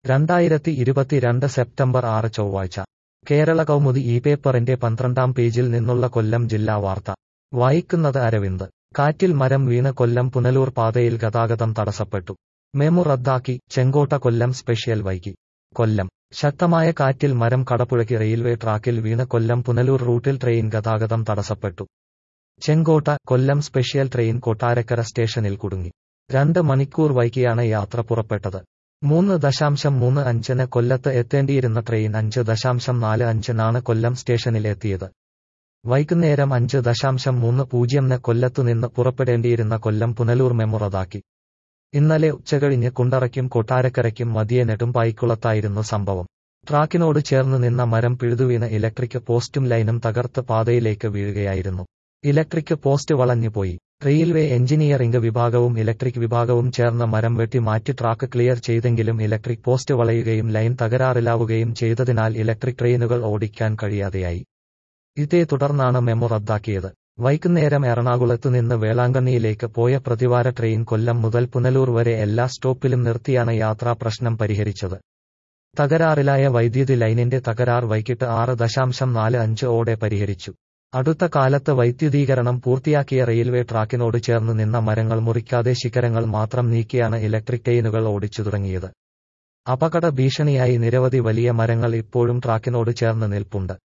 രണ്ടായിരത്തി ഇരുപത്തിരണ്ട് സെപ്റ്റംബർ ആറ് ചൊവ്വാഴ്ച കേരള കൗമുദി ഈ പേപ്പറിന്റെ പന്ത്രണ്ടാം പേജിൽ നിന്നുള്ള കൊല്ലം ജില്ലാ വാർത്ത വായിക്കുന്നത് അരവിന്ദ് കാറ്റിൽ മരം വീണ് കൊല്ലം പുനലൂർ പാതയിൽ ഗതാഗതം തടസ്സപ്പെട്ടു മെമു റദ്ദാക്കി ചെങ്കോട്ട കൊല്ലം സ്പെഷ്യൽ വൈകി കൊല്ലം ശക്തമായ കാറ്റിൽ മരം കടപുഴകി റെയിൽവേ ട്രാക്കിൽ വീണ് കൊല്ലം പുനലൂർ റൂട്ടിൽ ട്രെയിൻ ഗതാഗതം തടസ്സപ്പെട്ടു ചെങ്കോട്ട കൊല്ലം സ്പെഷ്യൽ ട്രെയിൻ കൊട്ടാരക്കര സ്റ്റേഷനിൽ കുടുങ്ങി രണ്ട് മണിക്കൂർ വൈകിയാണ് യാത്ര പുറപ്പെട്ടത് മൂന്ന് ദശാംശം മൂന്ന് അഞ്ചിന് കൊല്ലത്ത് എത്തേണ്ടിയിരുന്ന ട്രെയിൻ അഞ്ച് ദശാംശം നാല് അഞ്ചിനാണ് കൊല്ലം സ്റ്റേഷനിൽ എത്തിയത് വൈകുന്നേരം അഞ്ച് ദശാംശം മൂന്ന് പൂജ്യംന് കൊല്ലത്തുനിന്ന് പുറപ്പെടേണ്ടിയിരുന്ന കൊല്ലം പുനലൂർ മെമു റദ്ദാക്കി ഇന്നലെ ഉച്ചകഴിഞ്ഞ് കുണ്ടറയ്ക്കും കൊട്ടാരക്കരയ്ക്കും മതിയെ നെടുമ്പായിക്കുളത്തായിരുന്നു സംഭവം ട്രാക്കിനോട് ചേർന്ന് നിന്ന മരം പിഴുതുവീണ് ഇലക്ട്രിക് പോസ്റ്റും ലൈനും തകർത്ത് പാതയിലേക്ക് വീഴുകയായിരുന്നു ഇലക്ട്രിക് പോസ്റ്റ് വളഞ്ഞുപോയി റെയിൽവേ എഞ്ചിനീയറിംഗ് വിഭാഗവും ഇലക്ട്രിക് വിഭാഗവും ചേർന്ന് മരം വെട്ടി മാറ്റി ട്രാക്ക് ക്ലിയർ ചെയ്തെങ്കിലും ഇലക്ട്രിക് പോസ്റ്റ് വളയുകയും ലൈൻ തകരാറിലാവുകയും ചെയ്തതിനാൽ ഇലക്ട്രിക് ട്രെയിനുകൾ ഓടിക്കാൻ കഴിയാതെയായി ഇതേ തുടർന്നാണ് മെമു റദ്ദാക്കിയത് വൈകുന്നേരം എറണാകുളത്തു നിന്ന് വേളാങ്കണ്ണിയിലേക്ക് പോയ പ്രതിവാര ട്രെയിൻ കൊല്ലം മുതൽ പുനലൂർ വരെ എല്ലാ സ്റ്റോപ്പിലും നിർത്തിയാണ് യാത്രാ പ്രശ്നം പരിഹരിച്ചത് തകരാറിലായ വൈദ്യുതി ലൈനിന്റെ തകരാർ വൈകിട്ട് ആറ് ദശാംശം നാല് അഞ്ച് ഓടെ പരിഹരിച്ചു അടുത്ത കാലത്ത് വൈദ്യുതീകരണം പൂർത്തിയാക്കിയ റെയിൽവേ ട്രാക്കിനോട് ചേർന്ന് നിന്ന മരങ്ങൾ മുറിക്കാതെ ശിഖരങ്ങൾ മാത്രം നീക്കിയാണ് ഇലക്ട്രിക് ട്രെയിനുകൾ ഓടിച്ചു തുടങ്ങിയത് അപകട ഭീഷണിയായി നിരവധി വലിയ മരങ്ങൾ ഇപ്പോഴും ട്രാക്കിനോട് ചേർന്ന് നിൽപ്പുണ്ട്